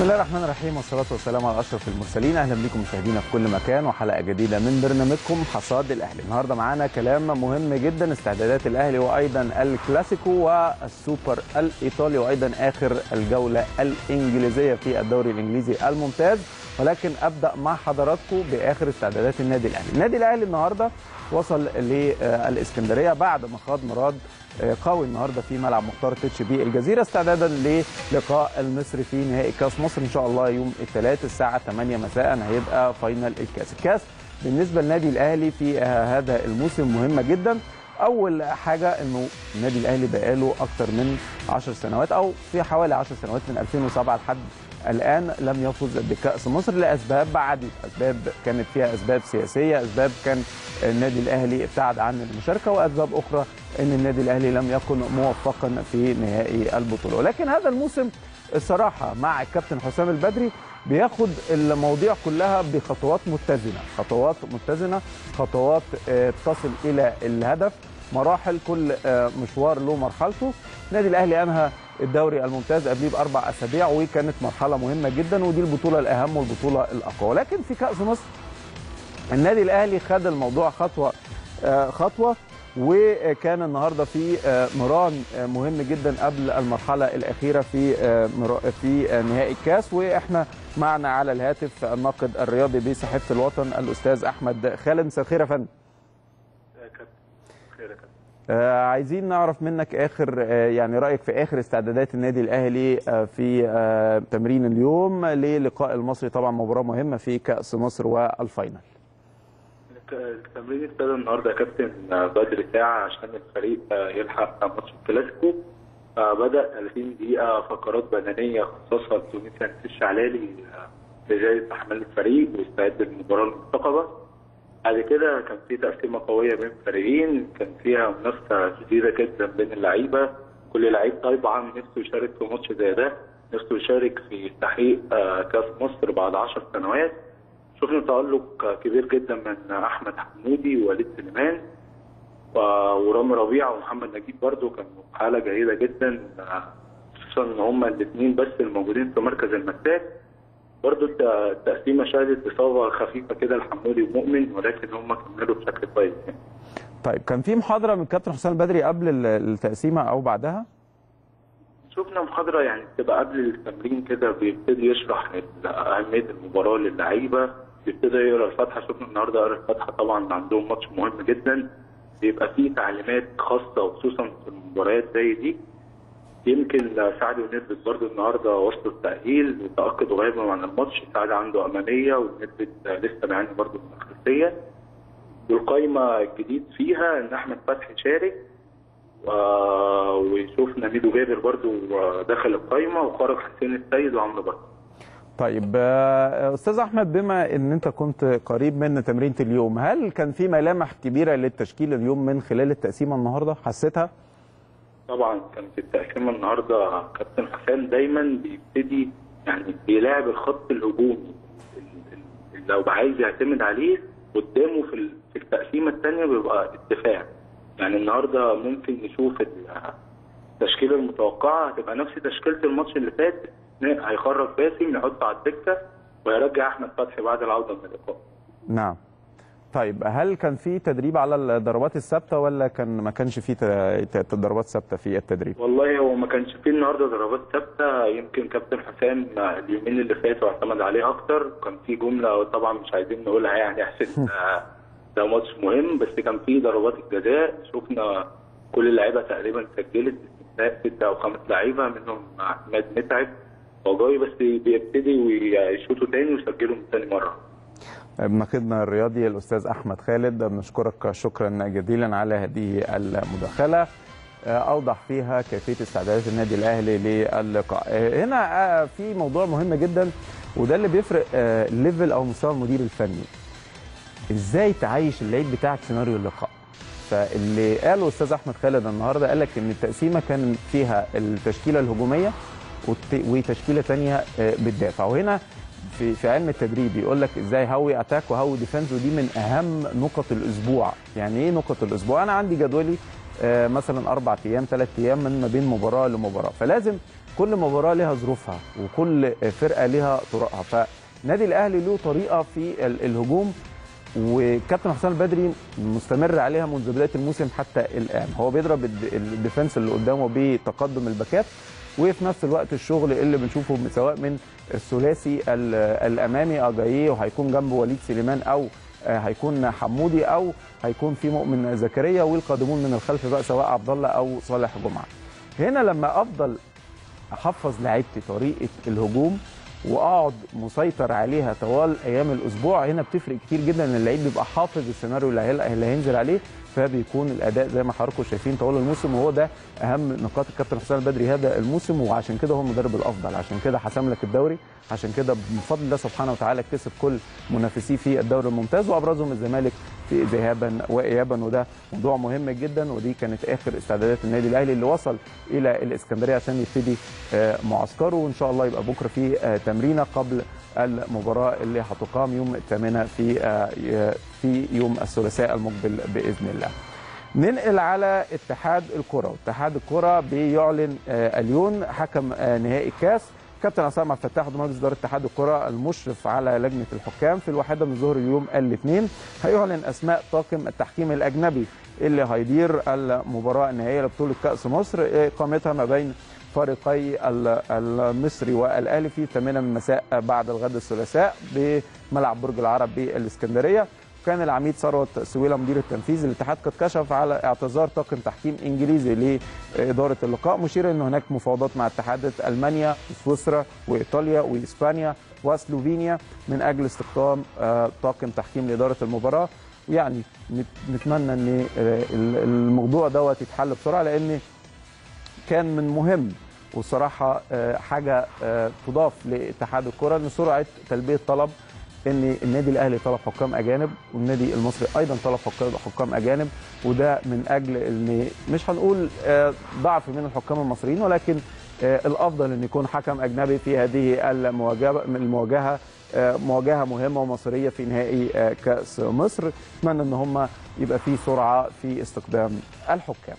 بسم الله الرحمن الرحيم والصلاة والسلام على أشرف المرسلين أهلا بكم مشاهدينا في كل مكان وحلقة جديدة من برنامجكم حصاد الأهلي النهاردة معانا كلام مهم جدا استعدادات الأهلي وأيضا الكلاسيكو والسوبر الإيطالي وأيضا آخر الجولة الإنجليزية في الدوري الإنجليزي الممتاز ولكن أبدأ مع حضراتكم بآخر استعدادات النادي الأهلي النادي الأهلي النهاردة وصل للإسكندرية بعد ما خاض مراد قوي النهارده في ملعب مختار تتش بي الجزيره استعدادا للقاء المصري في نهائي كاس مصر ان شاء الله يوم الثلاث الساعه 8 مساء هيبقى فاينل الكاس الكاس بالنسبه للنادي الاهلي في هذا الموسم مهمه جدا اول حاجه انه النادي الاهلي بقاله اكثر من 10 سنوات او في حوالي 10 سنوات من 2007 لحد الان لم يفز بكاس مصر لاسباب عديده اسباب كانت فيها اسباب سياسيه اسباب كان النادي الاهلي ابتعد عن المشاركه واسباب اخرى ان النادي الاهلي لم يكن موفقا في نهائي البطوله ولكن هذا الموسم الصراحه مع الكابتن حسام البدري بياخد المواضيع كلها بخطوات متزنه خطوات متزنه خطوات تصل الى الهدف مراحل كل مشوار له مرحلته النادي الاهلي انهى الدوري الممتاز قبليه باربع اسابيع وكانت مرحله مهمه جدا ودي البطوله الاهم والبطوله الاقوى ولكن في كاس مصر النادي الاهلي خد الموضوع خطوه خطوه وكان النهارده في مران مهم جدا قبل المرحله الاخيره في في نهائي الكاس واحنا معنا على الهاتف الناقد الرياضي بصحيفه الوطن الاستاذ احمد خالد مساء الخير يا فندم آه عايزين نعرف منك اخر آه يعني رايك في اخر استعدادات النادي الاهلي آه في آه تمرين اليوم للقاء المصري طبعا مباراه مهمه في كاس مصر والفاينل التمرين ابتدى النهارده يا كابتن بدري ساعه عشان الفريق يلحق ماتش الكلاسيكو بدا 30 دقيقه فقرات بدنيه خصصها لتونس الشعلالي لجائزه احمال الفريق ويستعد للمباراه المرتقبه بعد كده كان في تقسيمه قويه بين الفريقين كان فيها منافسه شديده جدا بين اللعيبه كل لعيب طبعا نفسه يشارك في ماتش زي ده نفسه يشارك في تحقيق كاس مصر بعد 10 سنوات شفنا تألق كبير جدا من احمد حمودي ووليد سليمان ورامي ربيعه ومحمد نجيب برده كانوا حاله جيده جدا خصوصا ان هم الاثنين بس الموجودين في مركز المساك برضه التقسيمه شهدت اصابه خفيفه كده لحمودي ومؤمن ولكن هم كملوا بشكل كويس يعني. طيب كان في محاضره من كابتن حسام البدري قبل التقسيمه او بعدها؟ شفنا محاضره يعني بتبقى قبل التمرين كده بيبتدي يشرح اهميه المباراه للعيبه بيبتدي يقرا الفاتحه شفنا النهارده قرا الفاتحه طبعا عندهم ماتش مهم جدا بيبقى فيه تعليمات خاصه وخصوصا في المباريات زي دي يمكن سعد ونثبت برضه النهارده وصلوا التأهيل وتأكدوا غيابهم عن الماتش سعد عنده أمامية ونثبت لسه بيعاني برضه من الخلفية والقايمة الجديد فيها إن أحمد فتحي شارك وشوفنا ميدو جابر برضه دخل القايمة وخرج حسين السيد وعمرو بكر طيب استاذ احمد بما ان انت كنت قريب من تمرينه اليوم هل كان في ملامح كبيره للتشكيل اليوم من خلال التقسيمه النهارده حسيتها؟ طبعا كان في التقسيمه النهارده كابتن حسام دايما بيبتدي يعني بيلاعب الخط الهجومي لو عايز يعتمد عليه قدامه في في التقسيمه الثانيه بيبقى الدفاع يعني النهارده ممكن نشوف التشكيله المتوقعه هتبقى نفس تشكيله الماتش اللي فات هيخرج باسم يحطه على الدكه ويرجع احمد فتحي بعد العوده من اللقاء نعم طيب هل كان في تدريب على الضربات الثابته ولا كان ما كانش في ضربات ثابته في التدريب؟ والله هو ما كانش في النهارده ضربات ثابته يمكن كابتن حسام اليومين اللي فاتوا اعتمد عليه اكتر كان في جمله طبعا مش عايزين نقولها يعني عشان ده ماتش مهم بس كان في ضربات الجزاء شفنا كل اللعيبه تقريبا سجلت استثناء سته او خمس لعيبه منهم احمد متعب وجاي بس بيبتدي ويشوطوا تاني ويسجلوا من تاني مره ناقدنا الرياضي الاستاذ احمد خالد بنشكرك شكرا جزيلا على هذه المداخله اوضح فيها كيفيه استعدادات النادي الاهلي للقاء هنا في موضوع مهم جدا وده اللي بيفرق ليفل او مستوى المدير الفني ازاي تعيش اللعيب بتاعك سيناريو اللقاء فاللي قاله الاستاذ احمد خالد النهارده قال لك ان التقسيمه كان فيها التشكيله الهجوميه وتشكيله ثانيه بتدافع وهنا في في علم التدريب يقول لك ازاي هوي اتاك وهوي ديفنس ودي من اهم نقط الاسبوع يعني ايه نقط الاسبوع انا عندي جدولي آه، مثلا اربع ايام ثلاث ايام من ما بين مباراه لمباراه فلازم كل مباراه لها ظروفها وكل فرقه لها طرقها فنادي الاهلي له طريقه في ال- الهجوم وكابتن حسام البدري مستمر عليها منذ بدايه الموسم حتى الان هو بيضرب الد- الديفنس اللي قدامه بتقدم الباكات وفي نفس الوقت الشغل اللي بنشوفه من- سواء من الثلاثي ال- الامامي اجاييه وهيكون جنبه وليد سليمان او آه، هيكون حمودي او هيكون في مؤمن زكريا والقادمون من الخلف بقى سواء عبد الله او صالح جمعه. هنا لما افضل احفظ لعيبتي طريقه الهجوم واقعد مسيطر عليها طوال ايام الاسبوع هنا بتفرق كتير جدا ان اللعيب بيبقى حافظ السيناريو اللي هيل- اللي هينزل عليه فبيكون الاداء زي ما حضراتكم شايفين طوال الموسم وهو ده اهم نقاط الكابتن حسام البدري هذا الموسم وعشان كده هو المدرب الافضل عشان كده حسم لك الدوري عشان كده بفضل الله سبحانه وتعالى كسب كل منافسيه في الدوري الممتاز وابرزهم الزمالك في ذهابا وايابا وده موضوع مهم جدا ودي كانت اخر استعدادات النادي الاهلي اللي وصل الى الاسكندريه عشان يبتدي آه، معسكره وان شاء الله يبقى بكره في آه، تمرينه قبل المباراه اللي هتقام يوم الثامنه في آه، في يوم الثلاثاء المقبل باذن الله. ننقل على اتحاد الكره، اتحاد الكره بيعلن آه، اليوم حكم آه، نهائي الكاس كابتن عصام عبد الفتاح مجلس اداره اتحاد الكره المشرف على لجنه الحكام في الواحده من ظهر اليوم الاثنين هيعلن اسماء طاقم التحكيم الاجنبي اللي هيدير المباراه النهائيه لبطوله كاس مصر اقامتها ما بين فريقي ال- المصري والاهلي في 8 من مساء بعد الغد الثلاثاء بملعب برج العرب بالاسكندريه كان العميد ثروت سويلة مدير التنفيذي للاتحاد قد كشف على اعتذار طاقم تحكيم انجليزي لاداره اللقاء مشيرا ان هناك مفاوضات مع اتحادات المانيا وسويسرا وايطاليا واسبانيا وسلوفينيا من اجل استخدام آه، طاقم تحكيم لاداره المباراه ويعني نت- نتمنى ان آه، الموضوع دوت يتحل بسرعه لان كان من مهم وصراحة آه، حاجة آه، تضاف لاتحاد الكرة ان سرعة تلبية طلب ان النادي الاهلي طلب حكام اجانب والنادي المصري ايضا طلب حكام- حكام اجانب وده من اجل ان مش هنقول آه، ضعف من الحكام المصريين ولكن آه، الافضل ان يكون حكم اجنبي في هذه المواجهه المواجهه آه، مواجهه مهمه ومصريه في نهائي آه، كاس مصر اتمنى ان هم يبقى في سرعه في استخدام الحكام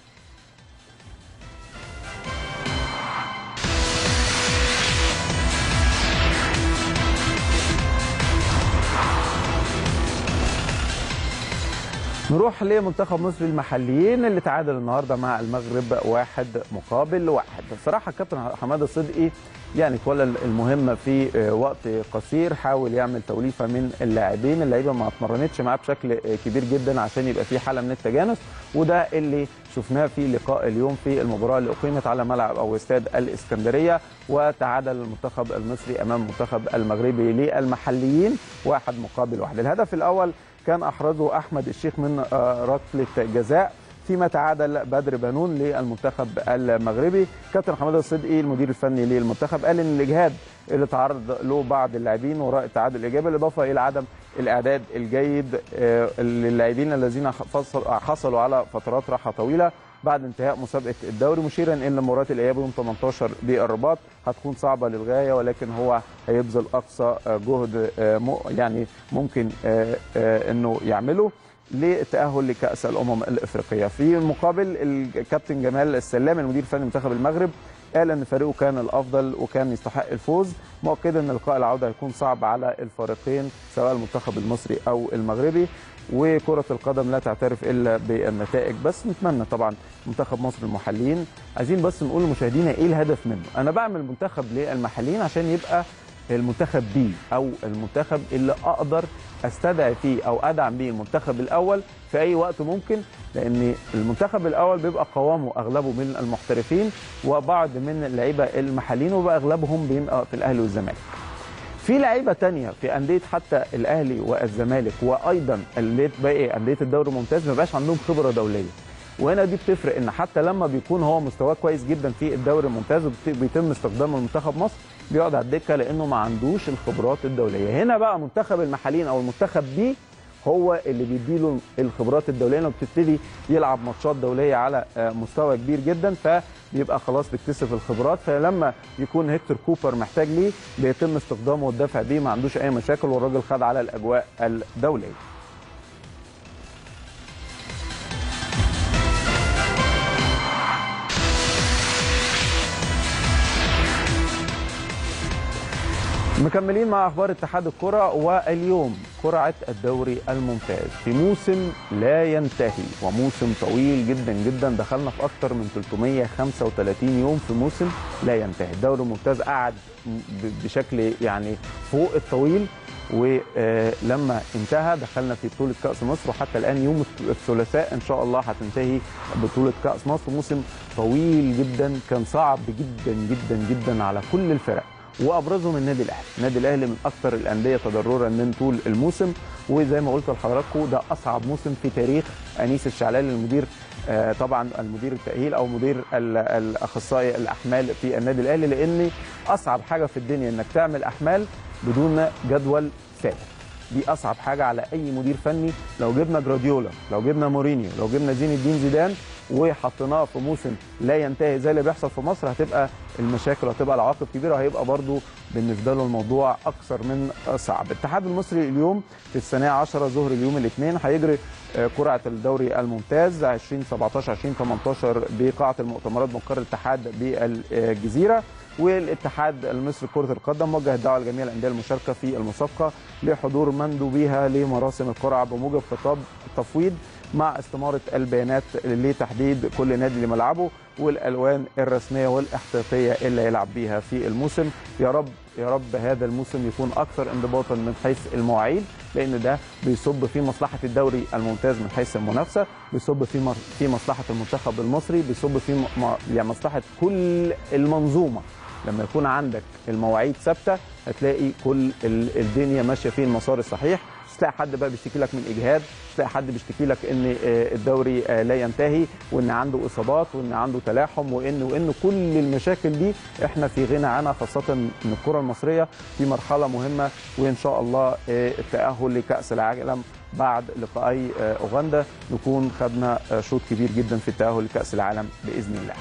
نروح لمنتخب مصر المحليين اللي تعادل النهارده مع المغرب واحد مقابل واحد بصراحه كابتن حماده صدقي يعني تولى المهمه في وقت قصير حاول يعمل توليفه من اللاعبين اللعيبه ما اتمرنتش معاه بشكل كبير جدا عشان يبقى في حاله من التجانس وده اللي شفناه في لقاء اليوم في المباراه اللي اقيمت على ملعب او استاد الاسكندريه وتعادل المنتخب المصري امام المنتخب المغربي للمحليين واحد مقابل واحد الهدف الاول كان احرزه احمد الشيخ من آه، ركله جزاء فيما تعادل بدر بنون للمنتخب المغربي كابتن حماده الصدقي المدير الفني للمنتخب قال ان الاجهاد اللي تعرض له بعض اللاعبين وراء التعادل الايجابي بالاضافه الى عدم الاعداد الجيد آه، للاعبين الذين حصل- حصلوا على فترات راحه طويله بعد انتهاء مسابقه الدوري مشيرا ان مباراه الاياب يوم 18 بالرباط هتكون صعبه للغايه ولكن هو هيبذل اقصى آه، جهد آه، م- يعني ممكن آه، آه، انه يعمله للتاهل لكاس الامم الافريقيه في المقابل الكابتن جمال السلام المدير الفني لمنتخب المغرب قال ان فريقه كان الافضل وكان يستحق الفوز مؤكدا ان لقاء العوده هيكون صعب على الفريقين سواء المنتخب المصري او المغربي وكرة القدم لا تعترف الا بالنتائج بس نتمنى طبعا منتخب مصر المحليين عايزين بس نقول لمشاهدينا ايه الهدف منه انا بعمل منتخب للمحليين عشان يبقى المنتخب بي او المنتخب اللي اقدر استدعي فيه او ادعم بيه المنتخب الاول في اي وقت ممكن لان المنتخب الاول بيبقى قوامه اغلبه من المحترفين وبعض من اللعيبه المحليين وبقى اغلبهم بيبقى في الاهلي والزمالك في لعيبه تانية في انديه حتى الاهلي والزمالك وايضا اللي باقي انديه الدوري الممتاز ما بقاش عندهم خبره دوليه وهنا دي بتفرق ان حتى لما بيكون هو مستواه كويس جدا في الدوري الممتاز وبيتم استخدامه لمنتخب مصر بيقعد على الدكه لانه ما عندوش الخبرات الدوليه هنا بقى منتخب المحليين او المنتخب بي هو اللي بيديله الخبرات الدوليه لما بتبتدي يلعب ماتشات دوليه على آه، مستوى كبير جدا فبيبقى خلاص بيكتسب الخبرات فلما يكون هيكتور كوبر محتاج ليه بيتم استخدامه والدفع بيه ما عندوش اي مشاكل والراجل خد على الاجواء الدوليه مكملين مع اخبار اتحاد الكره واليوم قرعه الدوري الممتاز في موسم لا ينتهي وموسم طويل جدا جدا دخلنا في اكثر من 335 يوم في موسم لا ينتهي الدوري الممتاز قعد بشكل يعني فوق الطويل ولما انتهى دخلنا في بطوله كاس مصر وحتى الان يوم الثلاثاء ان شاء الله هتنتهي بطوله كاس مصر موسم طويل جدا كان صعب جدا جدا جدا على كل الفرق وابرزهم النادي الاهلي، النادي الاهلي من اكثر الانديه تضررا من طول الموسم وزي ما قلت لحضراتكم ده اصعب موسم في تاريخ انيس الشعلالي المدير آه طبعا المدير التاهيل او مدير الاخصائي الاحمال في النادي الاهلي لان اصعب حاجه في الدنيا انك تعمل احمال بدون جدول ثابت. دي اصعب حاجه على اي مدير فني لو جبنا جراديولا لو جبنا مورينيو لو جبنا زين الدين زيدان وحطيناه في موسم لا ينتهي زي اللي بيحصل في مصر هتبقى المشاكل وهتبقى العواقب كبيره وهيبقى برضو بالنسبه له الموضوع اكثر من صعب. الاتحاد المصري اليوم في الثانيه 10 ظهر اليوم الاثنين هيجري قرعه الدوري الممتاز 2017 2018 بقاعه المؤتمرات مقر الاتحاد بالجزيره والاتحاد المصري لكره القدم وجه الدعوه لجميع الانديه المشاركه في المسابقه لحضور مندوبيها لمراسم القرعه بموجب خطاب التفويض مع استماره البيانات لتحديد كل نادي لملعبه والالوان الرسميه والاحتياطيه اللي هيلعب بيها في الموسم يا رب يا رب هذا الموسم يكون اكثر انضباطا من حيث المواعيد لان ده بيصب في مصلحه الدوري الممتاز من حيث المنافسه بيصب في في مصلحه المنتخب المصري بيصب في يعني مصلحه كل المنظومه لما يكون عندك المواعيد ثابته هتلاقي كل الدنيا ماشيه في المسار الصحيح مش تلاقي حد بقى بيشتكي لك من اجهاد مش تلاقي حد بيشتكي لك ان الدوري لا ينتهي وان عنده اصابات وان عنده تلاحم وان وان كل المشاكل دي احنا في غنى عنها خاصه ان الكره المصريه في مرحله مهمه وان شاء الله التاهل لكاس العالم بعد لقائي اوغندا نكون خدنا شوط كبير جدا في التاهل لكاس العالم باذن الله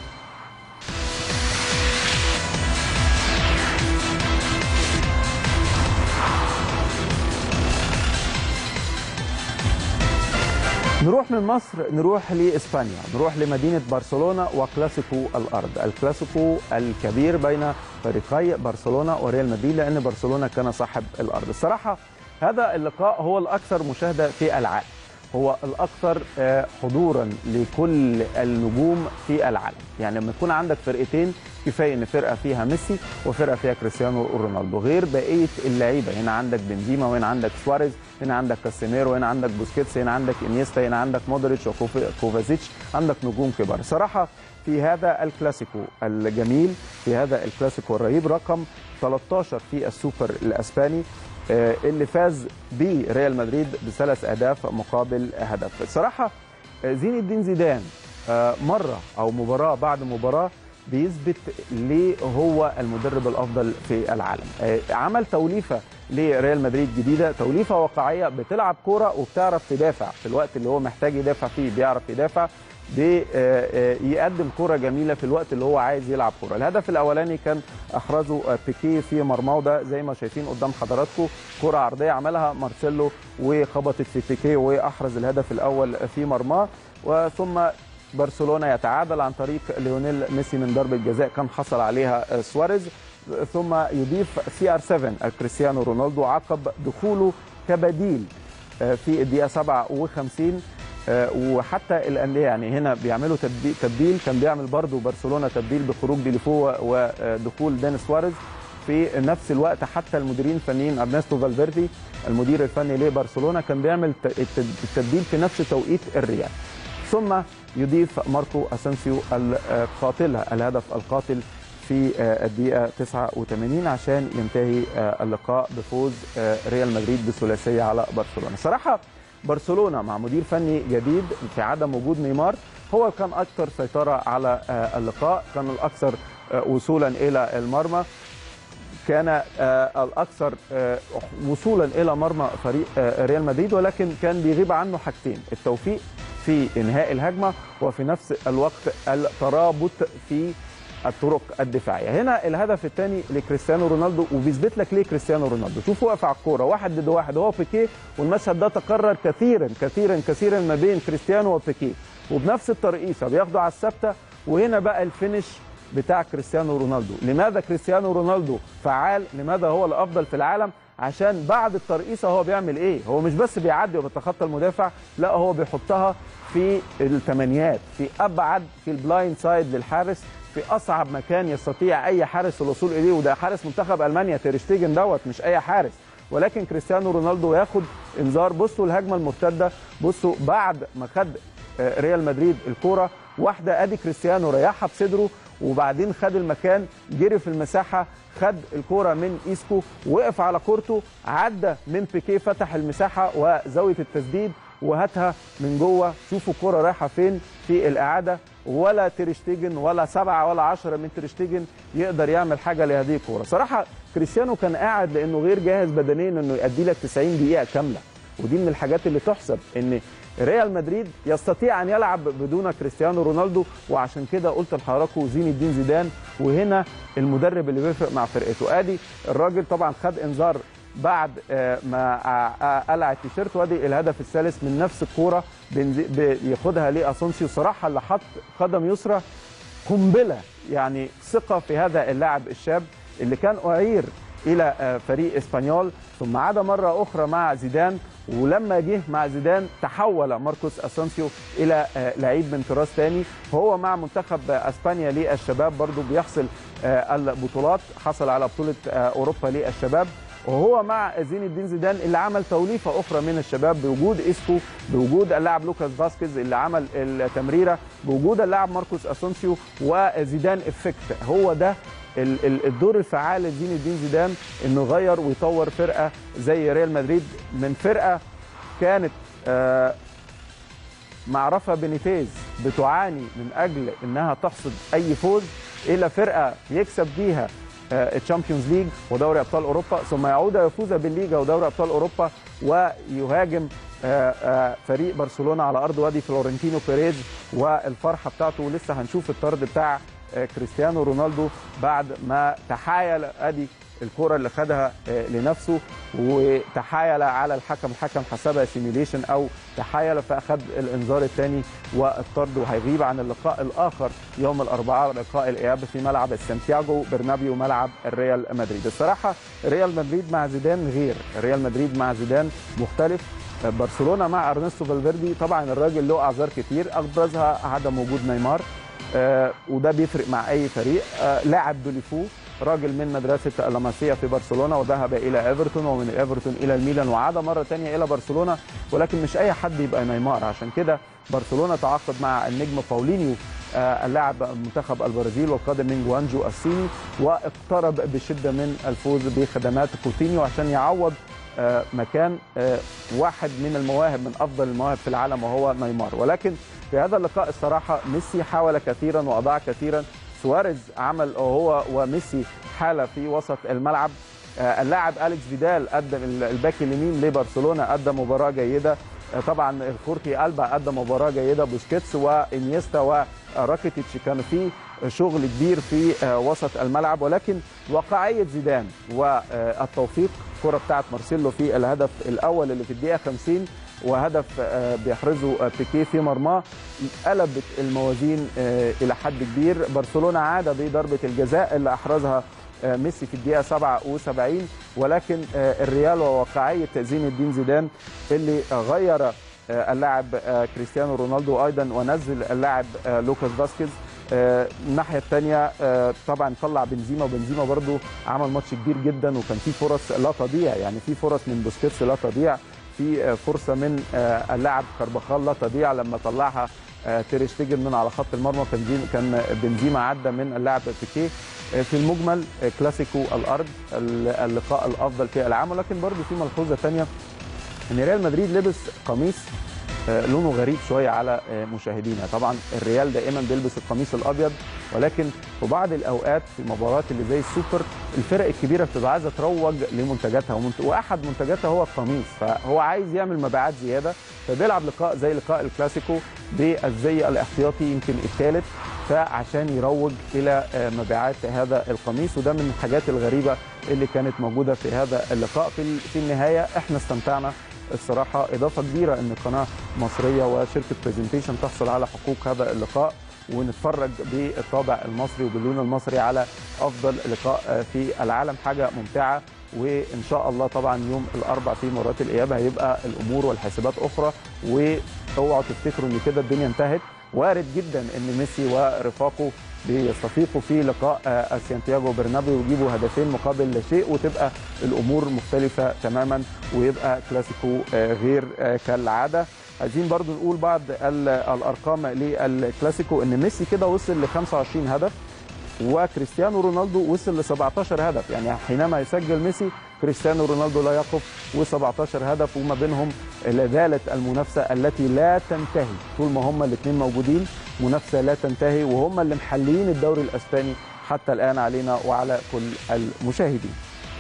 نروح من مصر نروح لاسبانيا نروح لمدينه برشلونه وكلاسيكو الارض الكلاسيكو الكبير بين فريقي برشلونه وريال مدريد لان برشلونه كان صاحب الارض الصراحه هذا اللقاء هو الاكثر مشاهده في العالم هو الاكثر حضورا لكل النجوم في العالم يعني لما يكون عندك فرقتين كفايه ان فرقه فيها ميسي وفرقه فيها كريستيانو رونالدو غير بقيه اللعيبه هنا عندك بنزيما وهنا عندك سواريز هنا عندك كاسيميرو هنا عندك بوسكيتس هنا عندك انيستا هنا عندك مودريتش وكوفازيتش عندك نجوم كبار صراحه في هذا الكلاسيكو الجميل في هذا الكلاسيكو الرهيب رقم 13 في السوبر الاسباني اللي فاز بريال مدريد بثلاث اهداف مقابل هدف الصراحه زين الدين زيدان مره او مباراه بعد مباراه بيثبت ليه هو المدرب الافضل في العالم عمل توليفه لريال مدريد جديده توليفه واقعيه بتلعب كوره وبتعرف تدافع في الوقت اللي هو محتاج يدافع فيه بيعرف يدافع بيقدم كرة جميلة في الوقت اللي هو عايز يلعب كرة الهدف الأولاني كان أحرزه بيكي في مرماه ده زي ما شايفين قدام حضراتكم كرة عرضية عملها مارسيلو وخبطت في بيكي وأحرز الهدف الأول في مرماه وثم برشلونة يتعادل عن طريق ليونيل ميسي من ضربة جزاء كان حصل عليها سواريز ثم يضيف سي ار 7 كريستيانو رونالدو عقب دخوله كبديل في الدقيقة 57 وحتى الانديه يعني هنا بيعملوا تبديل كان بيعمل برضه برشلونه تبديل بخروج ديليفو ودخول داني سواريز في نفس الوقت حتى المديرين الفنيين ارنستو فالفيردي المدير الفني لبرشلونه كان بيعمل التبديل في نفس توقيت الريال ثم يضيف ماركو اسانسيو القاتل الهدف القاتل في الدقيقة 89 عشان ينتهي اللقاء بفوز ريال مدريد بثلاثية على برشلونة صراحة برشلونه مع مدير فني جديد في عدم وجود نيمار هو كان اكثر سيطره على اللقاء كان الاكثر وصولا الى المرمى كان الاكثر وصولا الى مرمى فريق ريال مدريد ولكن كان بيغيب عنه حاجتين التوفيق في انهاء الهجمه وفي نفس الوقت الترابط في الطرق الدفاعيه هنا الهدف الثاني لكريستيانو رونالدو وبيثبت لك ليه كريستيانو رونالدو شوف واقف على الكوره واحد ضد واحد هو بيكيه والمشهد ده تكرر كثيرا كثيرا كثيرا ما بين كريستيانو وبيكيه وبنفس الترقيصه بياخدوا على الثابته وهنا بقى الفينش بتاع كريستيانو رونالدو لماذا كريستيانو رونالدو فعال لماذا هو الافضل في العالم عشان بعد الترقيصه هو بيعمل ايه هو مش بس بيعدي وبيتخطى المدافع لا هو بيحطها في الثمانيات في ابعد في البلايند سايد للحارس في اصعب مكان يستطيع اي حارس الوصول اليه وده حارس منتخب المانيا تيرشتيجن دوت مش اي حارس ولكن كريستيانو رونالدو ياخد انذار بصوا الهجمه المرتده بصوا بعد ما خد ريال مدريد الكوره واحده ادي كريستيانو ريحها بصدره وبعدين خد المكان جري في المساحه خد الكوره من ايسكو وقف على كورته عدى من بيكيه فتح المساحه وزاويه التسديد وهاتها من جوه شوفوا الكوره رايحه فين في الاعاده ولا تريشتيجن ولا سبعه ولا عشرة من تريشتيجن يقدر يعمل حاجه لهذه الكوره صراحه كريستيانو كان قاعد لانه غير جاهز بدنيا انه يؤدي لك 90 دقيقه كامله ودي من الحاجات اللي تحسب ان ريال مدريد يستطيع ان يلعب بدون كريستيانو رونالدو وعشان كده قلت لحضراتكم زين الدين زيدان وهنا المدرب اللي بيفرق مع فرقته ادي الراجل طبعا خد انذار بعد ما قلع التيشيرت وادي الهدف الثالث من نفس الكوره بياخدها لاسونسيو صراحه اللي حط قدم يسرى قنبله يعني ثقه في هذا اللاعب الشاب اللي كان اعير الى فريق اسبانيول ثم عاد مره اخرى مع زيدان ولما جه مع زيدان تحول ماركوس اسونسيو الى لعيب من طراز ثاني هو مع منتخب اسبانيا للشباب برضو بيحصل البطولات حصل على بطوله اوروبا للشباب وهو مع زين الدين زيدان اللي عمل توليفه اخرى من الشباب بوجود اسكو بوجود اللاعب لوكاس فاسكيز اللي عمل التمريره بوجود اللاعب ماركوس اسونسيو وزيدان افكت هو ده الدور الفعال لزين الدين زيدان انه غير ويطور فرقه زي ريال مدريد من فرقه كانت معرفه بينيتيز بتعاني من اجل انها تحصد اي فوز الى فرقه يكسب بيها الشامبيونز ليج ودوري ابطال اوروبا ثم يعود يفوز بالليجا ودوري ابطال اوروبا ويهاجم فريق برشلونه على ارض وادي فلورنتينو بيريز والفرحه بتاعته ولسه هنشوف الطرد بتاع كريستيانو رونالدو بعد ما تحايل ادي الكره اللي خدها لنفسه وتحايل على الحكم الحكم حسبها سيميليشن او تحايل فاخذ الانذار الثاني والطرد وهيغيب عن اللقاء الاخر يوم الاربعاء لقاء الاياب في ملعب السانتياغو برنابيو ملعب الريال مدريد الصراحه ريال مدريد مع زيدان غير ريال مدريد مع زيدان مختلف برشلونه مع ارنستو فالفيردي طبعا الراجل له اعذار كتير ابرزها عدم وجود نيمار آه وده بيفرق مع اي فريق آه لاعب دوليفو راجل من مدرسه اللاماسيا في برشلونه وذهب الى ايفرتون ومن ايفرتون الى الميلان وعاد مره ثانيه الى برشلونه ولكن مش اي حد يبقى نيمار عشان كده برشلونه تعاقد مع النجم باولينيو آه اللاعب منتخب البرازيل والقادم من جوانجو الصيني واقترب بشده من الفوز بخدمات كوتينيو عشان يعوض آه مكان آه واحد من المواهب من افضل المواهب في العالم وهو نيمار ولكن في هذا اللقاء الصراحه ميسي حاول كثيرا واضاع كثيرا سواريز عمل هو وميسي حاله في وسط الملعب آه اللاعب اليكس فيدال قدم الباك اليمين لبرشلونه قدم مباراه جيده طبعا خورخي البا قدم مباراه جيده بوسكيتس وانيستا وراكيتيتش كان في شغل كبير في وسط الملعب ولكن واقعيه زيدان والتوفيق الكره بتاعت مارسيلو في الهدف الاول اللي في الدقيقه 50 وهدف بيحرزه بيكيه في مرماه قلبت الموازين الى حد كبير برشلونه عاد بضربه الجزاء اللي احرزها ميسي في الدقيقه 77 ولكن الريال وواقعيه زين الدين زيدان اللي غير اللاعب كريستيانو رونالدو ايضا ونزل اللاعب لوكاس فاسكيز الناحيه الثانيه طبعا طلع بنزيما وبنزيما برضو عمل ماتش كبير جدا وكان في فرص لا تضيع يعني في فرص من بوسكيتس لا تضيع في فرصه من اللاعب كارباخال لا تضيع لما طلعها تيرشتيجن من على خط المرمى كان كان بنزيما عدى من اللاعب بيكيه في المجمل كلاسيكو الارض اللقاء الافضل في العام ولكن برضو في ملحوظه ثانيه ان ريال مدريد لبس قميص لونه غريب شويه على مشاهدينا طبعا الريال دائما بيلبس القميص الابيض ولكن في بعض الاوقات في المباريات اللي زي السوبر الفرق الكبيره بتبقى عايزه تروج لمنتجاتها واحد منتجاتها هو القميص فهو عايز يعمل مبيعات زياده فبيلعب لقاء زي لقاء الكلاسيكو بالزي الاحتياطي يمكن الثالث فعشان يروج الى مبيعات هذا القميص وده من الحاجات الغريبه اللي كانت موجوده في هذا اللقاء في في النهايه احنا استمتعنا الصراحه اضافه كبيره ان قناه مصريه وشركه برزنتيشن تحصل على حقوق هذا اللقاء ونتفرج بالطابع المصري وباللون المصري على افضل لقاء في العالم حاجه ممتعه وان شاء الله طبعا يوم الاربع في مباراه الاياب هيبقى الامور والحسابات اخرى واوعوا تفتكروا ان كده الدنيا انتهت وارد جدا ان ميسي ورفاقه بيستفيقوا في لقاء سانتياغو برنابيو ويجيبوا هدفين مقابل لا شيء وتبقى الامور مختلفه تماما ويبقى كلاسيكو غير كالعاده عايزين برضو نقول بعض الارقام للكلاسيكو ان ميسي كده وصل ل 25 هدف وكريستيانو رونالدو وصل ل 17 هدف يعني حينما يسجل ميسي كريستيانو رونالدو لا يقف و17 هدف وما بينهم لا زالت المنافسه التي لا تنتهي طول ما هم الاثنين موجودين منافسه لا تنتهي وهم اللي محليين الدوري الاسباني حتى الان علينا وعلى كل المشاهدين.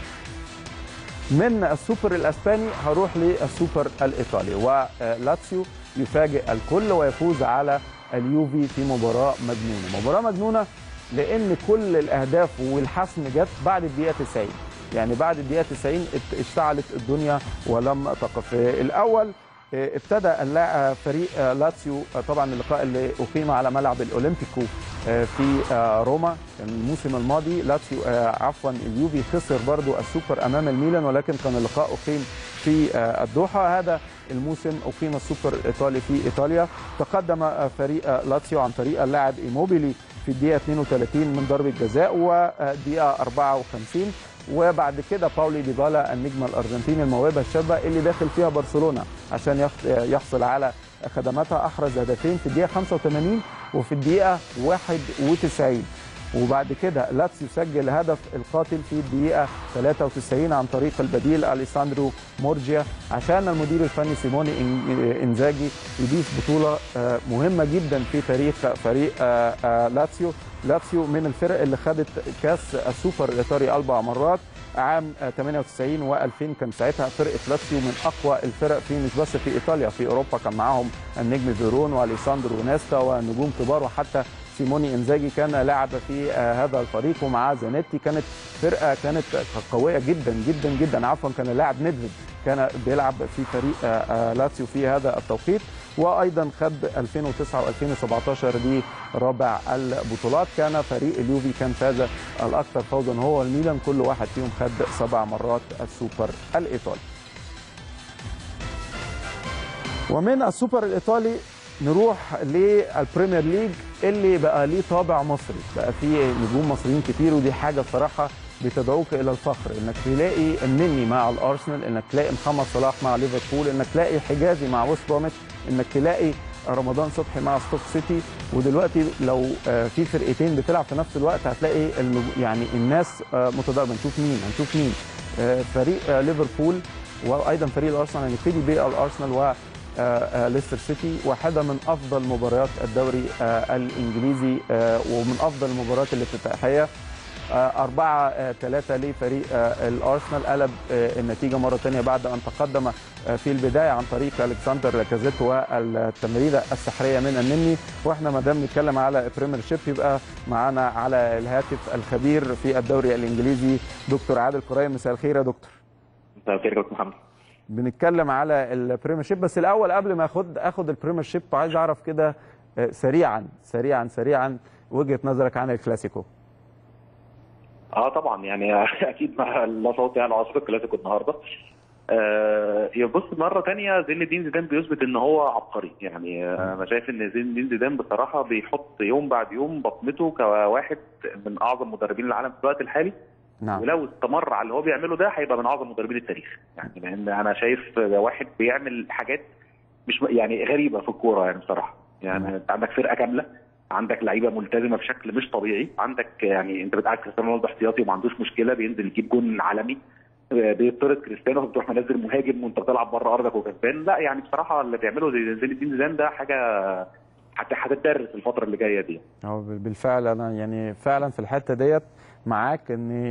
من السوبر الاسباني هروح للسوبر الايطالي ولاتسيو يفاجئ الكل ويفوز على اليوفي في مباراه مجنونه، مباراه مجنونه لان كل الاهداف والحسم جت بعد الدقيقه 90 يعني بعد الدقيقه 90 اشتعلت الدنيا ولم تقف الاول ابتدى اللاعب فريق لاتسيو طبعا اللقاء اللي اقيم على ملعب الاولمبيكو في روما الموسم الماضي لاتسيو عفوا اليوفي خسر برضو السوبر امام الميلان ولكن كان اللقاء اقيم في الدوحه هذا الموسم اقيم السوبر الايطالي في ايطاليا تقدم فريق لاتسيو عن طريق اللاعب ايموبيلي في الدقيقه 32 من ضربه جزاء والدقيقه 54 وبعد كده باولي ديبالا النجم الارجنتيني الموهبه الشابه اللي داخل فيها برشلونه عشان يحصل على خدماتها احرز هدفين في الدقيقه 85 وفي الدقيقه 91 وبعد كده لاتسيو سجل هدف القاتل في الدقيقه 93 عن طريق البديل اليساندرو مورجيا عشان المدير الفني سيموني انزاجي يضيف بطوله مهمه جدا في تاريخ فريق لاتسيو لاتسيو من الفرق اللي خدت كاس السوبر الايطالي اربع مرات عام 98 و2000 كان ساعتها فرقه لاتسيو من اقوى الفرق في مش بس في ايطاليا في اوروبا كان معاهم النجم فيرون واليساندرو نيستا ونجوم كبار وحتى سيموني انزاجي كان لاعب في هذا الفريق ومعاه زانيتي كانت فرقه كانت قويه جدا جدا جدا عفوا كان اللاعب نيدفيد كان بيلعب في فريق لاتسيو في هذا التوقيت وايضا خد 2009 و2017 دي رابع البطولات كان فريق اليوفي كان فاز الاكثر فوزا هو الميلان كل واحد فيهم خد سبع مرات السوبر الايطالي ومن السوبر الايطالي نروح للبريمير ليج اللي بقى ليه طابع مصري بقى فيه نجوم مصريين كتير ودي حاجه بصراحه بتدعوك الى الفخر انك تلاقي النني مع الارسنال انك تلاقي محمد صلاح مع ليفربول انك تلاقي حجازي مع ويست بروميتش انك تلاقي رمضان صبحي مع ستوك سيتي ودلوقتي لو في فرقتين بتلعب في نفس الوقت هتلاقي يعني الناس متضاربه نشوف مين هنشوف مين فريق ليفربول وايضا فريق الارسنال هنبتدي بالارسنال و ليستر سيتي واحده من افضل مباريات الدوري الانجليزي ومن افضل المباريات الافتتاحيه 4 3 لفريق الارسنال قلب النتيجه مره ثانيه بعد ان تقدم في البدايه عن طريق الكسندر لاكازيت والتمريره السحريه من النني واحنا ما دام نتكلم على بريمير شيب يبقى معانا على الهاتف الخبير في الدوري الانجليزي دكتور عادل قريم مساء الخير يا دكتور مساء الخير يا دكتور محمد بنتكلم على البريمير شيب بس الاول قبل ما اخد اخد البريمير شيب عايز اعرف كده سريعا سريعا سريعا وجهه نظرك عن الكلاسيكو اه طبعا يعني اكيد ما لا صوت يعني عصر الكلاسيكو النهارده آه يبص مره ثانيه زين الدين زيدان بيثبت ان هو عبقري يعني انا آه شايف ان زين الدين زيدان بصراحه بيحط يوم بعد يوم بصمته كواحد من اعظم مدربين العالم في الوقت الحالي نعم. ولو استمر على اللي هو بيعمله ده هيبقى من اعظم مدربين التاريخ يعني لان انا شايف واحد بيعمل حاجات مش يعني غريبه في الكوره يعني بصراحه يعني انت عندك فرقه كامله عندك لعيبه ملتزمه بشكل مش طبيعي عندك يعني انت بتقعد كريستيانو رونالدو احتياطي وما عندوش مشكله بينزل يجيب جون عالمي بيطرد كريستيانو بتروح منزل مهاجم وانت بتلعب بره ارضك وكسبان لا يعني بصراحه اللي بيعمله زي زين الدين زيدان ده حاجه هتتدرس الفتره اللي جايه دي هو بالفعل انا يعني فعلا في الحته ديت معاك ان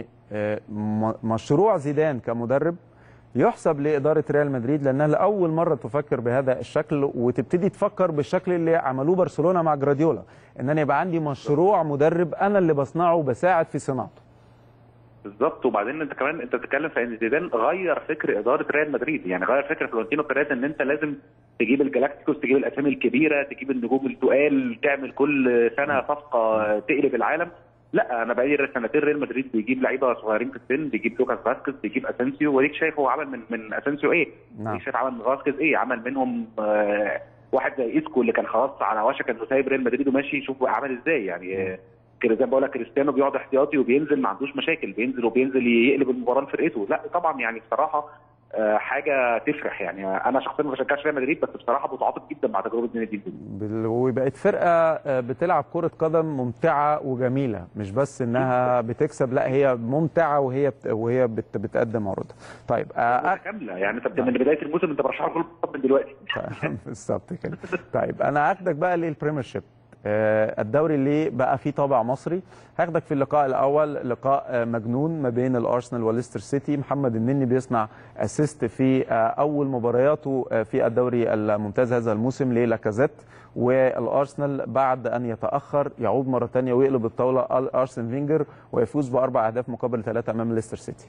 مشروع زيدان كمدرب يحسب لاداره ريال مدريد لانها لاول مره تفكر بهذا الشكل وتبتدي تفكر بالشكل اللي عملوه برشلونه مع جراديولا ان انا يبقى عندي مشروع مدرب انا اللي بصنعه وبساعد في صناعته بالظبط وبعدين انت كمان انت بتتكلم في ان زيدان غير فكر اداره ريال مدريد يعني غير فكر فلورنتينو بيريز ان انت لازم تجيب الجلاكتيكوس تجيب الاسامي الكبيره تجيب النجوم التقال تعمل كل سنه صفقه تقلب العالم لا انا بقالي سنتين ريال مدريد بيجيب لعيبه صغيرين في السن بيجيب لوكاس فاسكيز بيجيب اسensio وديك شايف هو عمل من من اسensio ايه نعم ديك شايف عمل من فاسكيز ايه عمل منهم آه، واحد زي اسكو اللي كان خلاص على وشك انه سايب ريال مدريد وماشي شوف عمل ازاي يعني آه، كده زي ما بقول لك كريستيانو بيقعد احتياطي وبينزل ما عندوش مشاكل بينزل وبينزل يقلب المباراه لفرقته لا طبعا يعني بصراحه آه، حاجه تفرح يعني انا شخصيا ما بشجعش ريال مدريد بس بصراحه متعاطف جدا مع تجربه زين الدين زيدان بال- وبقت فرقه آه، بتلعب كره قدم ممتعه وجميله مش بس انها بتكسب لا هي ممتعه وهي بت... وهي بت... بتقدم عروضها طيب آه، كامله يعني انت من بدايه الموسم انت برشح كل من دلوقتي طيب، بالظبط كده طيب انا هاخدك بقى للبريمير شيب آه، الدوري اللي بقى فيه طابع مصري هاخدك في اللقاء الاول لقاء آه، مجنون ما بين الارسنال وليستر سيتي محمد النني بيصنع اسيست في آه، اول مبارياته آه، في الدوري الممتاز هذا الموسم للاكازيت والارسنال بعد ان يتاخر يعود مره ثانيه ويقلب الطاوله ارسن فينجر ويفوز باربع اهداف مقابل ثلاثه امام ليستر سيتي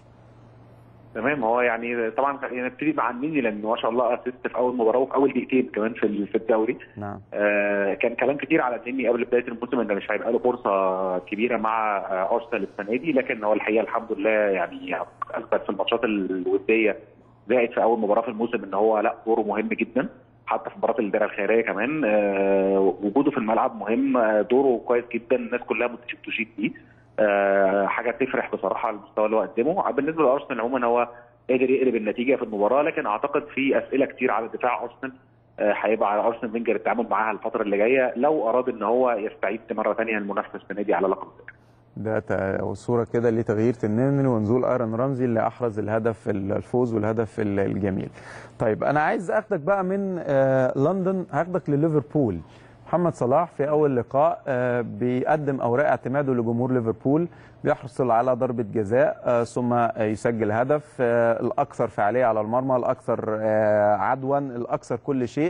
تمام هو يعني طبعا نبتدي مع النني لان ما شاء الله اسيست في اول مباراه وفي اول دقيقتين كمان في ال- في الدوري نعم آه كان كلام كتير على النني قبل بدايه الموسم ان مش هيبقى له فرصه كبيره مع آه ارسنال السنه دي لكن هو الحقيقه الحمد لله يعني اثبت في الماتشات الوديه زائد في اول مباراه في الموسم ان هو لا دوره مهم جدا حتى في مباراه الدرع الخيريه كمان آه وجوده في الملعب مهم آه دوره كويس جدا الناس كلها بتشيد تشيد بيه آه حاجه تفرح بصراحه على المستوى اللي هو قدمه بالنسبه لارسنال عموما هو قدر يقلب النتيجه في المباراه لكن اعتقد في اسئله كتير على دفاع ارسنال آه، هيبقى على ارسنال فينجر التعامل معاها الفتره اللي جايه لو اراد ان هو يستعيد مره ثانيه المنافسه السنه دي على لقب الدوري. ده ت- صورة كده لتغيير النمر ونزول ايرون رمزي اللي احرز الهدف الفوز والهدف ال- الجميل. طيب انا عايز اخدك بقى من آه، لندن هاخدك لليفربول. محمد صلاح في اول لقاء آه، بيقدم اوراق اعتماده لجمهور ليفربول بيحصل على ضربة جزاء آه، ثم آه، يسجل هدف آه، الاكثر فعالية على المرمى الاكثر آه، عدوا الاكثر كل شيء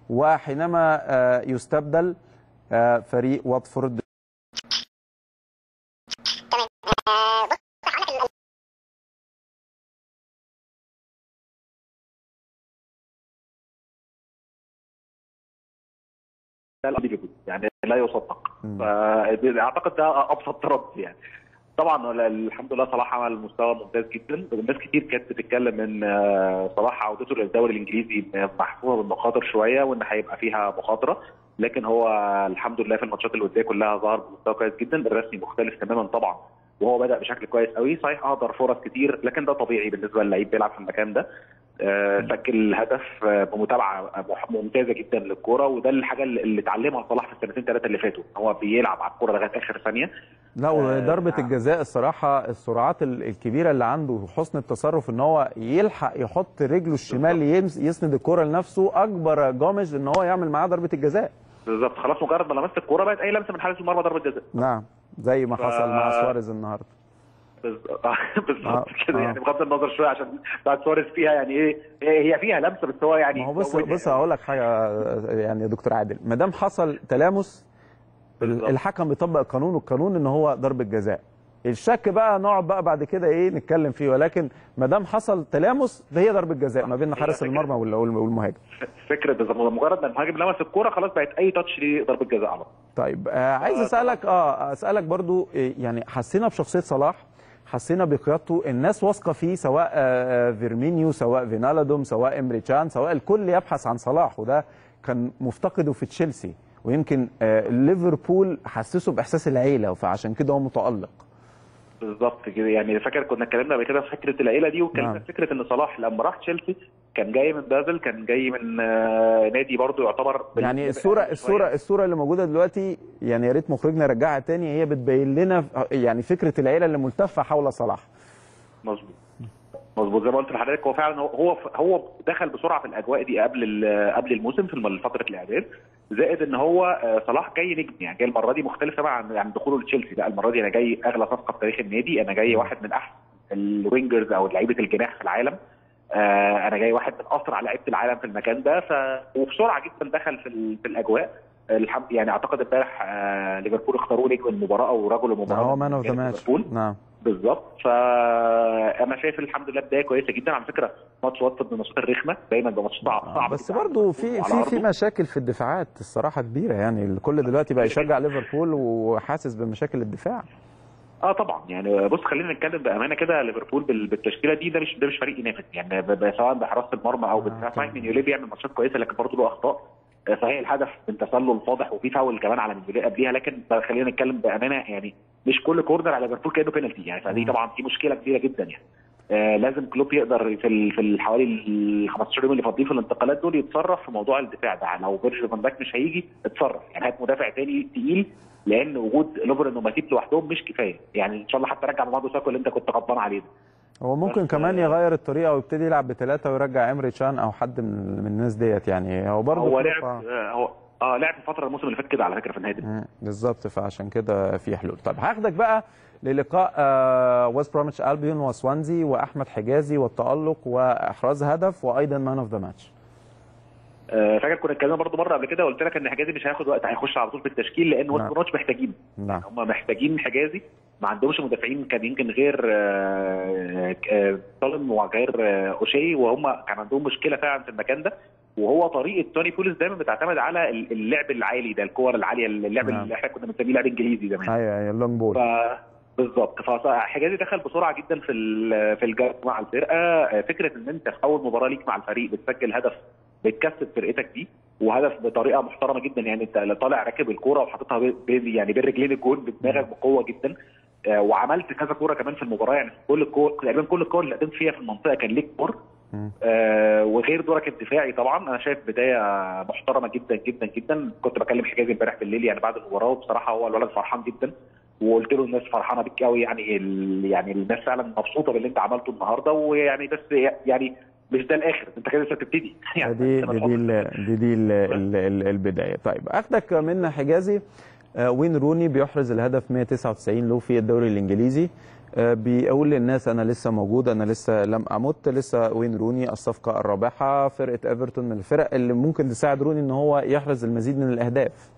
وحينما آه، يستبدل آه، فريق واتفورد ده ليفربول يعني لا يصدق مم. فاعتقد ده ابسط رد يعني طبعا الحمد لله صلاح عمل مستوى ممتاز جدا الناس كتير كانت بتتكلم ان آه، صلاح عودته للدوري الانجليزي محفوظه بالمخاطر شويه وان هيبقى فيها مخاطره لكن هو الحمد لله في الماتشات الوديه كلها ظهر بمستوى كويس جدا الرسمي مختلف تماما طبعا وهو بدا بشكل كويس قوي صحيح اهدر فرص كتير لكن ده طبيعي بالنسبه للعيب بيلعب في المكان ده آه، سجل هدف آه، بمتابعه مح- ممتازه جدا للكوره وده الحاجه اللي اللي اتعلمها صلاح في السنتين ثلاثه اللي فاتوا هو بيلعب على الكوره لغايه اخر ثانيه لا وضربة الجزاء الصراحة السرعات ال- الكبيرة اللي عنده وحسن التصرف ان هو يلحق يحط رجله الشمال يمس- يسند الكرة لنفسه اجبر جامج ان هو يعمل معاه ضربة الجزاء بالظبط خلاص مجرد ما لمست الكوره بقت اي لمسه من حارس المرمى ضربه جزاء نعم زي ما ف- حصل مع سواريز النهارده بالظبط بالظبط آه، كده آه. يعني بغض النظر شويه عشان بتاعت سواريز فيها يعني ايه هي هي فيها لمسه بس هو يعني ما هو بص زودها بص يعني. هقول لك حاجة يعني يا دكتور عادل ما دام حصل تلامس ال- بالظبط. الحكم بيطبق القانون والقانون ان هو ضربة جزاء الشك بقى نقعد بقى بعد كده ايه نتكلم فيه ولكن ما دام حصل تلامس فهي ضربة جزاء ما بين هي حارس فكرة- المرمى وال- وال- والمهاجم فكره بالظبط مجرد ما المهاجم لمس الكوره خلاص بقت اي تاتش ليه ضربه جزاء على طول. طيب آه عايز اسالك اه اسالك برضو إيه، يعني حسينا بشخصيه صلاح حسينا بقيادته الناس واثقه فيه سواء آه، آه، فيرمينيو سواء فينالدوم سواء امريتشان سواء الكل يبحث عن صلاح وده كان مفتقده في تشيلسي ويمكن آه، ليفربول حسسه باحساس العيله فعشان كده هو متالق بالظبط كده يعني فاكر كنا اتكلمنا قبل كده في فكره العيله دي واتكلمنا نعم. في فكره ان صلاح لما راح تشيلسي كان جاي من بازل كان جاي من آه، نادي برضه يعتبر يعني الصوره الصوره الصوره اللي موجوده دلوقتي يعني يا ريت مخرجنا يرجعها تاني هي بتبين لنا يعني فكره العيله اللي ملتفه حول صلاح مظبوط مظبوط زي ما قلت لحضرتك هو فعلا هو هو هو دخل بسرعه في الاجواء دي قبل ال- قبل الموسم في الم- فتره الاعداد زائد ان هو آه، صلاح جاي نجم يعني جاي المره دي مختلف طبعا عن عن دخوله لتشيلسي لا المره دي انا جاي اغلى صفقه في تاريخ النادي انا جاي واحد من احسن الوينجرز او لعيبه الجناح في العالم آه، انا جاي واحد من اسرع لعيبه العالم في المكان ده ف وبسرعه جدا دخل في, ال... في الاجواء الحمد يعني اعتقد امبارح آه، ليفربول اختاروه نجم المباراه او رجل المباراه هو من مان اوف ذا جانب ماتش ليفربول. نعم بالظبط فانا شايف الحمد لله بدايه كويسه جدا على فكره ماتش واتفورد من الماتشات الرخمه دايما ده ماتش صعب صعب بس جداً برضه في على في في أرضه. مشاكل في الدفاعات الصراحه كبيره يعني الكل دلوقتي بقى يشجع ليفربول وحاسس بمشاكل الدفاع اه طبعا يعني بص خلينا نتكلم بامانه كده ليفربول بال- بالتشكيله دي ده مش ده مش فريق ينافس يعني ب- ب- سواء بحراسه المرمى او بالدفاع صحيح مينيولي بيعمل ماتشات كويسه لكن برضه له اخطاء آه، صحيح الهدف من تسلل فاضح وفي فاول كمان على مينيولي قبليها لكن ب- خلينا نتكلم بامانه يعني مش كل كورنر على ليفربول كانه بينالتي يعني فدي مم. طبعا دي مشكله كبيره جدا يعني آه لازم كلوب يقدر في ال- في ال- حوالي ال 15 يوم اللي فاضلين في الانتقالات دول يتصرف في موضوع الدفاع ده لو فيرجيل فان دايك مش هيجي اتصرف يعني هات مدافع تاني تقيل لان وجود لوفرن وماتيب لوحدهم مش كفايه يعني ان شاء الله حتى رجع مامادو ساكو اللي انت كنت غضبان عليه ده هو ممكن بس- كمان يغير الطريقه ويبتدي يلعب بثلاثه ويرجع امري تشان او حد من من الناس ديت يعني هو برضه هو كلوب، لعب آه. آه، هو اه لعب الفتره الموسم اللي فات كده على فكره في النهائي مم، بالظبط فعشان كده في حلول طيب هاخدك بقى للقاء آه، ويست بروميتش البيون وسوانزي واحمد حجازي والتالق واحراز هدف وايضا مان اوف ذا ماتش آه، فاكر كنا اتكلمنا برضو مره قبل كده قلت لك ان حجازي مش هياخد وقت هيخش على طول في التشكيل لان ويست نعم. بروميتش محتاجين نعم هم محتاجين حجازي ما عندهمش مدافعين كان يمكن غير آه، آه، طالم وغير آه، اوشي وهم كان عندهم مشكله فعلا في المكان ده وهو طريقه توني بوليس دايما بتعتمد على اللعب العالي ده الكور العاليه اللعب نعم. اللي احنا كنا بنسميه لعب انجليزي زمان ايوه ايوه اللونج بول ف بالظبط فحجازي دخل بسرعه جدا في ال- في الجو مع الفرقه آه، فكره ان انت في اول مباراه ليك مع الفريق بتسجل هدف بتكسب فرقتك دي وهدف بطريقه محترمه جدا يعني انت طالع راكب الكوره وحاططها ب- ب- يعني بين رجلين الجون بدماغك بقوه جدا آه، وعملت كذا كوره كمان في المباراه يعني كل الكور تقريبا كل الكور اللي قدمت فيها في المنطقه كان ليك كور مم. آه وغير دورك الدفاعي طبعا انا شايف بدايه محترمه جدا جدا جدا كنت بكلم حجازي امبارح بالليل يعني بعد المباراه وبصراحه هو الولد فرحان جدا وقلت له الناس فرحانه بيك قوي يعني ال... يعني الناس فعلا مبسوطه باللي انت عملته النهارده ويعني بس يعني مش ده الاخر انت كده لسه بتبتدي يعني دي أنت دي بتحط- دي, ال- دي, دي ال ال ال البدايه طيب اخدك من حجازي آه، وين روني بيحرز الهدف 199 له في الدوري الانجليزي آه، بيقول للناس انا لسه موجود انا لسه لم امت لسه وين روني الصفقه الرابحه فرقه ايفرتون من الفرق اللي ممكن تساعد روني ان هو يحرز المزيد من الاهداف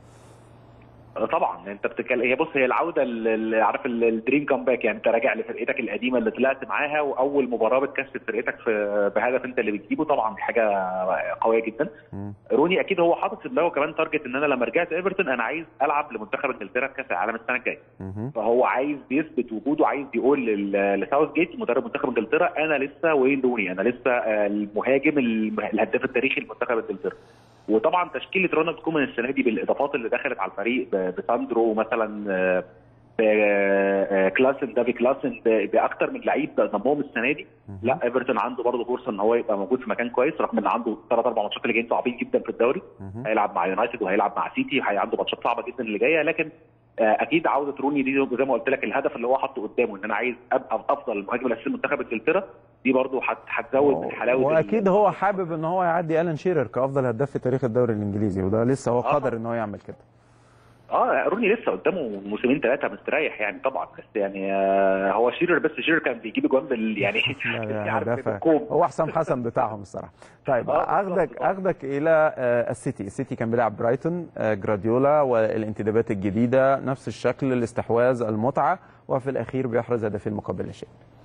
طبعا انت بتتكلم هي بص هي العوده ال- ال- عارف ال- الدريم كامباك يعني انت راجع لفرقتك القديمه اللي طلعت معاها واول مباراه بتكسب فرقتك في بهدف انت اللي بتجيبه طبعا دي حاجه قويه جدا مم. روني اكيد هو حاطط في دماغه كمان تارجت ان انا لما رجعت ايفرتون انا عايز العب لمنتخب انجلترا في كاس العالم السنه الجايه مهم. فهو عايز يثبت وجوده عايز يقول لل- لساوث جيت مدرب منتخب انجلترا انا لسه وين روني انا لسه آه، المهاجم الم- الهداف التاريخي لمنتخب انجلترا وطبعا تشكيله رونالد كومان السنه دي بالاضافات اللي دخلت على الفريق ب- بساندرو مثلا آه، ب- آه، كلاسن دافي كلاسن ب- باكتر من لعيب ضمهم السنه دي لا ايفرتون عنده برضه فرصه ان هو يبقى موجود في مكان كويس رغم ان عنده ثلاث اربع ماتشات اللي جايين صعبين جدا في الدوري مهم. هيلعب مع يونايتد وهيلعب مع سيتي هي عنده ماتشات صعبه جدا اللي جايه لكن آه، اكيد عوده روني دي زي ما قلت لك الهدف اللي هو حاطه قدامه ان انا عايز ابقى افضل المهاجم الاساسي لمنتخب انجلترا دي برضه هت- هتزود من حلاوه واكيد هو حابب ان هو يعدي الان شيرر كافضل هداف في تاريخ الدوري الانجليزي وده لسه هو آه. قادر ان هو يعمل كده اه روني لسه قدامه موسمين ثلاثه مستريح يعني طبعا بس يعني آه هو شيرر بس شيرر كان بيجيب اجوان بال يعني لا، أنت لا، عارف هدافة. بالكوم. هو حسام حسن بتاعهم الصراحه طيب آه، اخدك بالظبط. اخدك الى آه، السيتي السيتي كان بيلعب برايتون آه، جراديولا والانتدابات الجديده نفس الشكل الاستحواذ المتعه وفي الاخير بيحرز هدفين مقابل لا شيء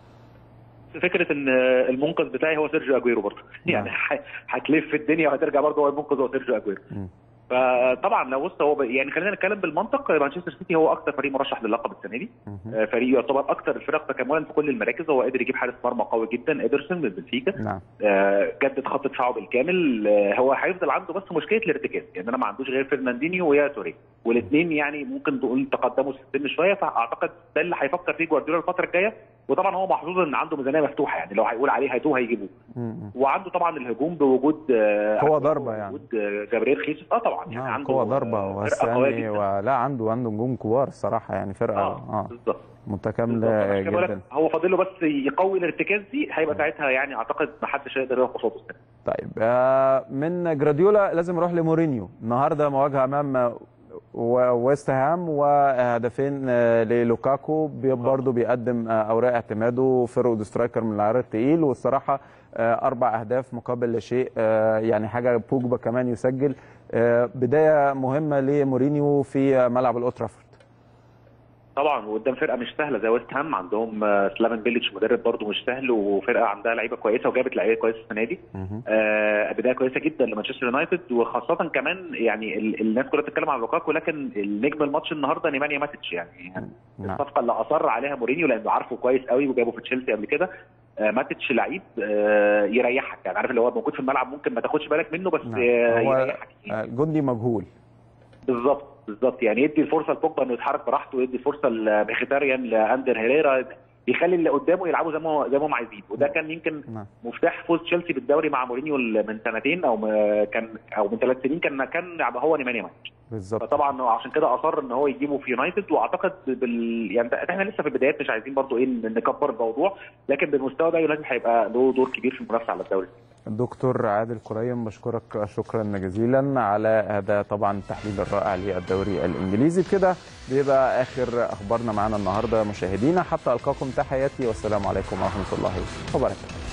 فكره ان المنقذ بتاعي هو سيرجيو اجويرو برضه يعني ح- هتلف الدنيا وهترجع برضه هو المنقذ هو سيرجيو اجويرو مم. فطبعا لو بص هو ب- يعني خلينا نتكلم بالمنطق مانشستر سيتي هو اكثر فريق مرشح للقب السنه دي مهم. آه، فريق يعتبر اكثر الفرق تكاملا في كل المراكز هو قادر يجيب حارس مرمى قوي جدا ادرسون من بنفيكا نعم آه، جدد خط دفاعه بالكامل آه، هو هيفضل عنده بس مشكله الارتكاز يعني انا ما عندوش غير فرناندينيو ويا توري والاثنين يعني ممكن تقول تقدموا في السن شويه فاعتقد ده اللي هيفكر فيه جوارديولا الفتره الجايه وطبعا هو محظوظ ان عنده ميزانيه مفتوحه يعني لو هيقول عليه هاتوه هيجيبوه مم. وعنده طبعا الهجوم بوجود آه، قوة ضربة يعني. وجود آه، جابرييل خيسوس اه طبعا يعني نعم عنده قوة ضربة آه، فرقه قويه وهساني جدا ولا عنده عنده نجوم كبار الصراحة يعني فرقة اه اه بالظبط بالظبط. متكاملة عشان كده بقول لك جدا هو فاضل له بس يقوي الارتكاز دي هيبقى ساعتها يعني اعتقد ما حدش هيقدر يقف قصاده السنة. طيب آه، من جراديولا لازم نروح لمورينيو النهارده مواجهه امام و- ويست هام وهدفين آه، للوكاكو بي- برضه بيقدم آه، اوراق اعتماده فرود سترايكر من العيار الثقيل والصراحه آه، اربع اهداف مقابل لا شيء آه، يعني حاجه بوجبا كمان يسجل آه، بدايه مهمه لمورينيو في ملعب الاولترافورد طبعا وقدام فرقه مش سهله زي ويست هام عندهم آه، سلافن بيليتش مدرب برضه مش سهل وفرقه عندها لعيبه كويسه وجابت لعيبه كويسه السنه دي مهم. آه، بدايه كويسه جدا لمانشستر يونايتد وخاصه كمان يعني ال- الناس كلها بتتكلم عن لوكاكو لكن النجم الماتش النهارده نيمانيا ماتش يعني نعم الصفقه اللي اصر عليها مورينيو لانه عارفه كويس قوي وجابه في تشيلسي قبل كده آه، ماتش لعيب آه، يريحك يعني عارف اللي هو موجود في الملعب ممكن ما تاخدش بالك منه بس نعم. آه، هو يريحك آه، جندي مجهول بالظبط بالظبط يعني يدي الفرصه لبوجبا انه يتحرك براحته ويدي الفرصه لمخيتاريان لاندر هيريرا يخلي اللي قدامه يلعبوا زي ما زي ما هم عايزين وده كان يمكن نعم مفتاح فوز تشيلسي بالدوري مع مورينيو من سنتين او م- كان او من ثلاث سنين كان كان هو نيمانيا ماتش بالظبط فطبعا هو عشان كده اصر ان هو يجيبه في يونايتد واعتقد بال يعني احنا لسه في البدايات مش عايزين برضو ايه نكبر الموضوع لكن بالمستوى ده يونايتد هيبقى له دور كبير في المنافسه على الدوري الدكتور عادل قريم بشكرك شكرا جزيلا على هذا طبعا التحليل الرائع للدوري الانجليزي بكده بيبقى اخر اخبارنا معانا النهارده مشاهدينا حتى القاكم تحياتي والسلام عليكم ورحمه الله وبركاته